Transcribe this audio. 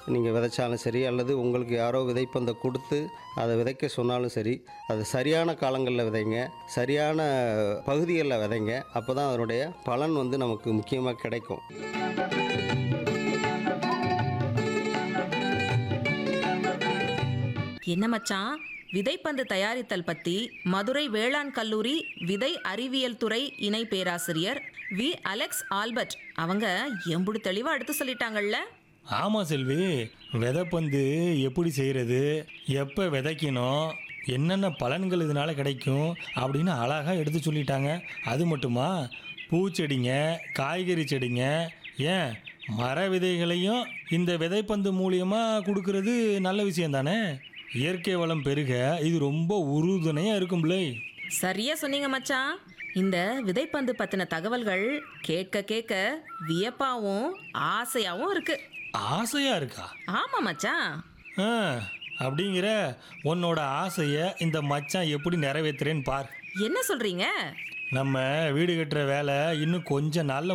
நீங்கள் விதைச்சாலும் சரி அல்லது உங்களுக்கு யாரோ விதைப்பந்தை கொடுத்து அதை விதைக்க சொன்னாலும் சரி அது சரியான காலங்களில் விதைங்க சரியான பகுதிகளில் விதைங்க அப்போ தான் அதனுடைய பலன் வந்து நமக்கு முக்கியமாக கிடைக்கும் என்ன மச்சான் விதைப்பந்து தயாரித்தல் பத்தி மதுரை வேளாண் கல்லூரி விதை அறிவியல் துறை இணை பேராசிரியர் வி அலெக்ஸ் ஆல்பர்ட் அவங்க எம்புடு தெளிவா எடுத்து சொல்லிட்டாங்கல்ல ஆமாம் செல்வி விதைப்பந்து எப்படி செய்கிறது எப்போ விதைக்கணும் என்னென்ன பலன்கள் இதனால கிடைக்கும் அப்படின்னு அழகாக எடுத்து சொல்லிட்டாங்க அது மட்டுமா பூச்செடிங்க காய்கறி செடிங்க ஏன் மர விதைகளையும் இந்த விதைப்பந்து மூலியமாக கொடுக்கறது நல்ல விஷயம் தானே இயற்கை வளம் பெருக இது ரொம்ப உறுதுணையாக இருக்கும்ல சரியா சொன்னீங்க மச்சான் இந்த விதைப்பந்து பத்தின தகவல்கள் கேட்க கேட்க வியப்பாவும் ஆசையாவும் இருக்கு ஆசையாக இருக்கா ஆமா மச்சான் ஆ அப்படிங்கிற உன்னோட ஆசையை இந்த மச்சான் எப்படி நிறைவேற்றுறேன்னு பார் என்ன சொல்றீங்க நம்ம வீடு கட்டுற வேலை இன்னும் கொஞ்ச நாள்ல